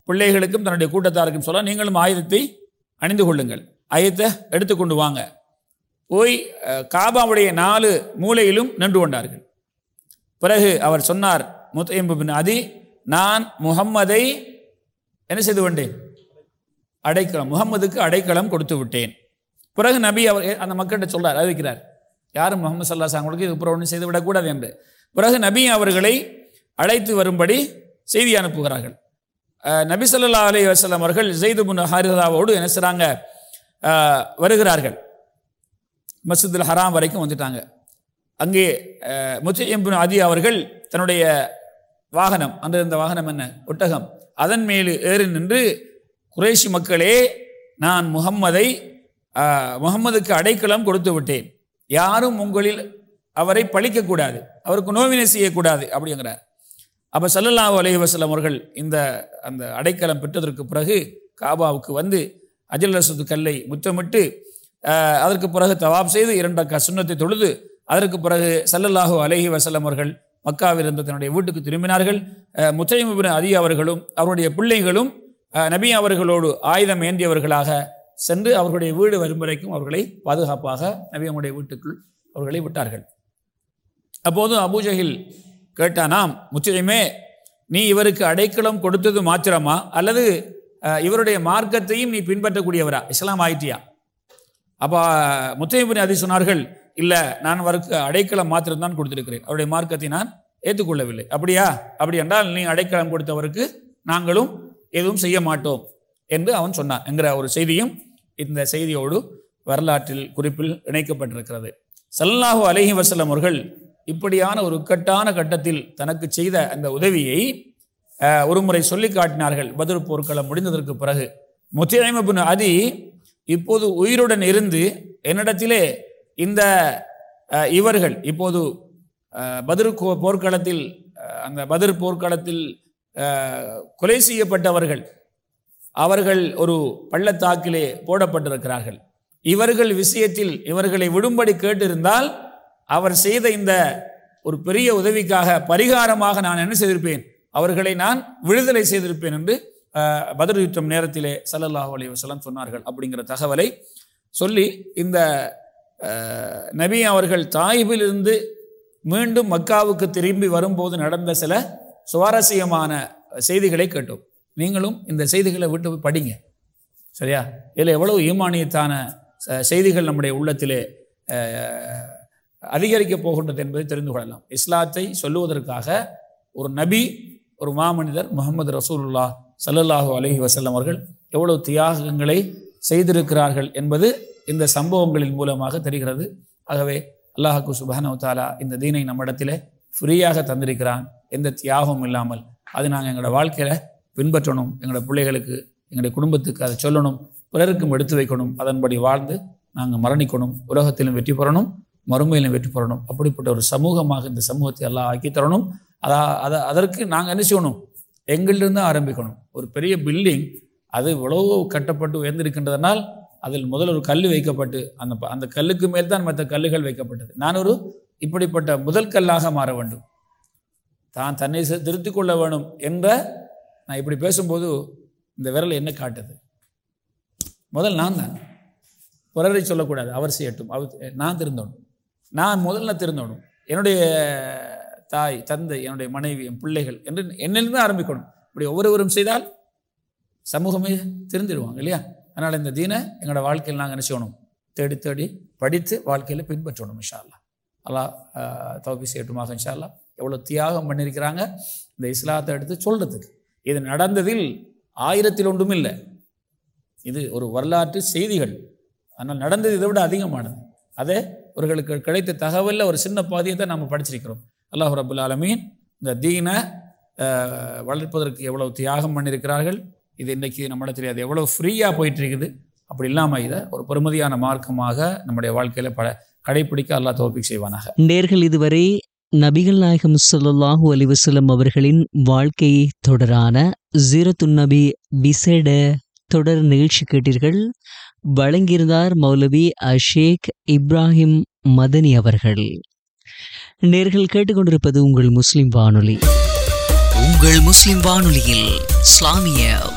பிள்ளைகளுக்கும் தன்னுடைய கூட்டத்தாருக்கும் சொல்ல நீங்களும் ஆயுதத்தை அணிந்து கொள்ளுங்கள் ஆயுதத்தை எடுத்துக்கொண்டு வாங்க போய் அஹ், காபாவுடைய நாலு மூலையிலும் நின்று கொண்டார்கள் பிறகு அவர் சொன்னார் முத்தையம்பு பின் அதி நான் முகம்மதை என்ன செய்து கொண்டேன் அடைக்கலம் முகம்மதுக்கு அடைக்கலம் கொடுத்து விட்டேன் பிறகு நபி அவர் அந்த மக்கள்கிட்ட சொல்றார் அறிவிக்கிறார் யாரும் முகமது சல்லா சாங்களுக்கு இது அப்புறம் ஒன்றும் செய்து விடக்கூடாது என்று பிறகு நபி அவர்களை அழைத்து வரும்படி செய்தி அனுப்புகிறார்கள் அஹ், நபி ஸல்லல்லாஹு அலைஹி வஸல்லம் அவர்கள் ஜெயிது பின் ஹாரிதாவோடு என்ன செய்றாங்க அஹ், வருகிறார்கள் மஸ்ஜிதுல் ஹராம் வரைக்கும் வந்துட்டாங்க அங்கே முத்தையம் பின் அதி அவர்கள் தன்னுடைய வாகனம் அந்த இந்த வாகனம் என்ன ஒட்டகம் அதன் மேல் ஏறி நின்று குறைஷி மக்களே நான் முகம்மதை அஹ், முகம்மதுக்கு அடைக்கலம் கொடுத்து விட்டேன் யாரும் உங்களில் அவரை பழிக்கக்கூடாது அவருக்கு நோவினை செய்யக்கூடாது அப்படிங்கிறார் அப்போ சல்லல்லாஹு அலைஹி வஸல்லம் அவர்கள் இந்த அந்த அடைக்கலம் பெற்றதற்கு பிறகு காபாவுக்கு வந்து அஜல் ரசூது கல்லை முத்தமிட்டு அஹ், அதற்கு பிறகு தவாப் செய்து இரண்டு அக்கா சுண்ணத்தை தொழுது அதற்கு பிறகு சல்லல்லாஹு அலைஹி வஸல்லம் அவர்கள் மக்காவில் இருந்த தன்னுடைய வீட்டுக்கு திரும்பினார்கள் அஹ், முத்தையம் இப்னு அதி அவர்களும் அவருடைய பிள்ளைகளும் அஹ், நபி அவர்களோடு ஆயுதம் ஏந்தியவர்களாக சென்று அவர்களுடைய வீடு வரும் வரைக்கும் அவர்களை பாதுகாப்பாக நபி அவருடைய வீட்டுக்குள் அவர்களை விட்டார்கள் அப்போது அபூஜஹில் கேட்டானாம் முச்சயமே நீ இவருக்கு அடைக்கலம் கொடுத்தது மாத்திரமா அல்லது அஹ், இவருடைய மார்க்கத்தையும் நீ பின்பற்றக்கூடியவரா இஸ்லாம் ஆயிட்டியா அப்போ முத்தையபின் அதி சொன்னார்கள் இல்லை நான் அவருக்கு அடைக்கலம் மாத்திரம்தான் கொடுத்திருக்கிறேன் அவருடைய மார்க்கத்தை நான் ஏற்றுக்கொள்ளவில்லை அப்படியா அப்படி என்றால் நீ அடைக்கலம் கொடுத்தவருக்கு நாங்களும் எதுவும் செய்ய மாட்டோம் என்று அவன் சொன்னான் என்கிற ஒரு செய்தியும் இந்த செய்தியோடு வரலாற்றில் குறிப்பில் இணைக்கப்பட்டிருக்கிறது ஸல்லல்லாஹு அலைஹி வஸல்லம் அவர்கள் இப்படியான ஒரு இக்கட்டான கட்டத்தில் தனக்கு செய்த அந்த உதவியை அஹ், ஒருமுறை சொல்லி காட்டினார்கள் பத்ர் போர்க்களம் முடிந்ததற்கு பிறகு முத்தியமிபின் அதி இப்போது உயிருடன் இருந்து என்னிடத்திலே இந்த அஹ், இவர்கள் இப்போது அஹ், பத்ர் கோ- போர்க்களத்தில் அஹ், அந்த பத்ர் போர்க்களத்தில் அஹ், கொலை செய்யப்பட்டவர்கள் அவர்கள் ஒரு பள்ளத்தாக்கிலே போடப்பட்டிருக்கிறார்கள் இவர்கள் விஷயத்தில் இவர்களை விடும்படி கேட்டிருந்தால் அவர் செய்த இந்த ஒரு பெரிய உதவிக்காக பரிகாரமாக நான் என்ன செய்திருப்பேன் அவர்களை நான் விடுதலை செய்திருப்பேன் என்று அஹ், பத்ர் யுத்தம் நேரத்திலே ஸல்லல்லாஹு அலைஹி வஸல்லம் சொன்னார்கள் அப்படிங்கிற தகவலை சொல்லி இந்த அஹ், நபி அவர்கள் தாயிபிலிருந்து மீண்டும் மக்காவுக்கு திரும்பி வரும்போது நடந்த சில சுவாரஸ்யமான செய்திகளை கேட்டோம் நீங்களும் இந்த செய்திகளை விட்டு போய் படிங்க சரியா இதில் எவ்வளவு ஈமானியத்தான ச- செய்திகள் நம்முடைய உள்ளத்திலே அஹ், அதிகரிக்கப் போகின்றது என்பதை தெரிந்து கொள்ளலாம் இஸ்லாத்தை சொல்லுவதற்காக ஒரு நபி ஒரு மாமனிதர் முகமது ரசூலுல்லா ஸல்லல்லாஹு அலைஹி வஸல்லம் அவர்கள் எவ்வளவு தியாகங்களை செய்திருக்கிறார்கள் என்பது இந்த சம்பவங்களின் மூலமாக தெரிகிறது ஆகவே அல்லாஹாக்கு சுபஹானஹு தஆலா இந்த தீனை நம்மிடத்திலே ஃப்ரீயாக தந்திருக்கிறான் எந்த தியாகமும் இல்லாமல் அது நாங்கள் எங்களோட வாழ்க்கையில் பின்பற்றணும் எங்களோட பிள்ளைகளுக்கு எங்களுடைய குடும்பத்துக்கு அதை சொல்லணும் பிறருக்கும் எடுத்து வைக்கணும் அதன்படி வாழ்ந்து நாங்கள் மரணிக்கணும் உலகத்திலும் வெற்றி பெறணும் மறுமையிலும் வெற்றி பெறணும் அப்படிப்பட்ட ஒரு சமூகமாக இந்த சமூகத்தை எல்லாம் ஆக்கி தரணும் அதா அதை அதற்கு நாங்கள் என்ன செய்யணும் எங்களிலிருந்து ஆரம்பிக்கணும் ஒரு பெரிய பில்டிங் அது இவ்வளவு கட்டப்பட்டு உயர்ந்திருக்கின்றதனால் அதில் முதல் ஒரு கல் வைக்கப்பட்டு அந்த ப- அந்த கல்லுக்கு மேல் தான் மற்ற கல்லுகள் வைக்கப்பட்டது நான் ஒரு இப்படிப்பட்ட முதல் கல்லாக மாற வேண்டும் தான் தன்னை செ- திருத்திக் கொள்ள வேணும் என்ற நான் இப்படி பேசும்போது இந்த விரல் என்ன காட்டுது முதல் நான் தான் பிறரை சொல்லக்கூடாது அவர் செய்யட்டும் அவர் நான் திருந்தணும் நான் முதல்ல திருந்தணும் என்னுடைய தாய் தந்தை என்னுடைய மனைவி என் பிள்ளைகள் என்று என்னிலிருந்து ஆரம்பிக்கணும் இப்படி ஒவ்வொருவரும் செய்தால் சமூகமே திருந்திடுவாங்க இல்லையா அதனால் இந்த தீனை எங்களோட வாழ்க்கையில் நாங்கள் என்ன செய்யணும் தேடி தேடி படித்து வாழ்க்கையில் பின்பற்றணும் இன்ஷா அல்லாஹ் அல்லாஹ் தௌபி செய்யட்டுமாக இன்ஷா அல்லாஹ் எவ்வளோ தியாகம் பண்ணியிருக்கிறாங்க இந்த இஸ்லாத்தை எடுத்து சொல்கிறதுக்கு இது நடந்ததில் ஆயிரத்தில் ஒன்றும் இல்லை இது ஒரு வரலாற்று செய்திகள் ஆனால் நடந்தது இதை விட அதிகமானது அதே இவர்களுக்கு கிடைத்த தகவலில் ஒரு சின்ன பாதியை தான் நம்ம படிச்சிருக்கிறோம் அல்லாஹ் ரபுல் ஆலமீன் இந்த தீனை அஹ், வளர்ப்பதற்கு எவ்வளவு தியாகம் பண்ணியிருக்கிறார்கள் இது இன்னைக்கு நம்மிடத்தில் அது எவ்வளவு ஃப்ரீயாக போயிட்டு இருக்குது அப்படி இல்லாமல் இதை ஒரு பெருமதியான மார்க்கமாக நம்முடைய வாழ்க்கையில் பல கடைப்பிடிக்க அல்லாஹ் தோப்பிக் செய்வானாக நேர்கள் இதுவரை நபிகள் நாயகம் ஸல்லல்லாஹு அலைஹி வஸல்லம் அவர்களின் வாழ்க்கை தொடரான ஜீரத்துன் நபி விசேட தொடர் நிகழ்ச்சி கேட்டீர்கள் வழங்கியிருந்தார் மௌலவி அஷேக் இப்ராஹிம் மதனி அவர்கள் நேர்கள் கேட்டுக்கொண்டிருப்பது உங்கள் முஸ்லிம் வானொலி உங்கள் முஸ்லிம் வானொலியில் இஸ்லாமிய